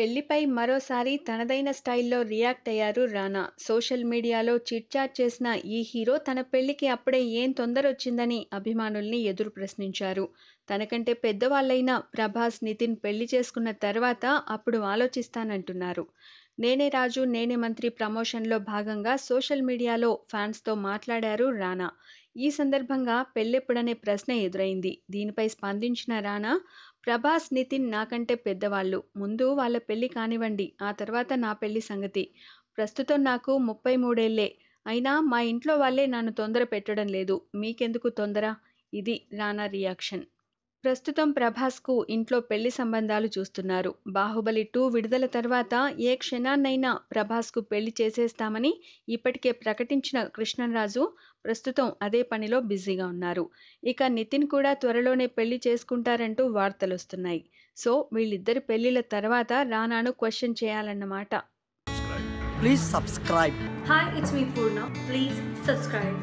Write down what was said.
పెళ్లిపై మరోసారి తనదైన స్టైల్లో రియాక్ట్ అయ్యారు రానా సోషల్ మీడియాలో చిట్ చాట్ చేసిన ఈ హీరో తన పెళ్లికి అప్పుడే ఏం తొందరొచ్చిందని అభిమానుల్ని ఎదురు ప్రశ్నించారు తనకంటే పెద్దవాళ్లైన ప్రభాస్ నితిన్ పెళ్లి చేసుకున్న తర్వాత అప్పుడు ఆలోచిస్తానంటున్నారు నేనే రాజు నేనే మంత్రి ప్రమోషన్లో భాగంగా సోషల్ మీడియాలో ఫ్యాన్స్తో మాట్లాడారు రానా ఈ సందర్భంగా పెళ్ళెప్పుడనే ప్రశ్న ఎదురైంది దీనిపై స్పందించిన రానా ప్రభాస్ నితిన్ నాకంటే పెద్దవాళ్ళు ముందు వాళ్ళ పెళ్లి కానివ్వండి ఆ తర్వాత నా పెళ్లి సంగతి ప్రస్తుతం నాకు ముప్పై మూడేళ్లే అయినా మా ఇంట్లో వాళ్ళే నన్ను తొందర పెట్టడం లేదు మీకెందుకు తొందర ఇది రానా రియాక్షన్ ప్రస్తుతం ప్రభాస్కు ఇంట్లో పెళ్లి సంబంధాలు చూస్తున్నారు బాహుబలి టూ విడుదల తర్వాత ఏ క్షణాన్నైనా ప్రభాస్కు పెళ్లి చేసేస్తామని ఇప్పటికే ప్రకటించిన కృష్ణంరాజు ప్రస్తుతం అదే పనిలో బిజీగా ఉన్నారు ఇక నితిన్ కూడా త్వరలోనే పెళ్లి చేసుకుంటారంటూ వార్తలొస్తున్నాయి సో వీళ్ళిద్దరి పెళ్లిల తర్వాత రానాను క్వశ్చన్ చేయాలన్నమాట Please subscribe. Hi, it's me Purna. Please subscribe.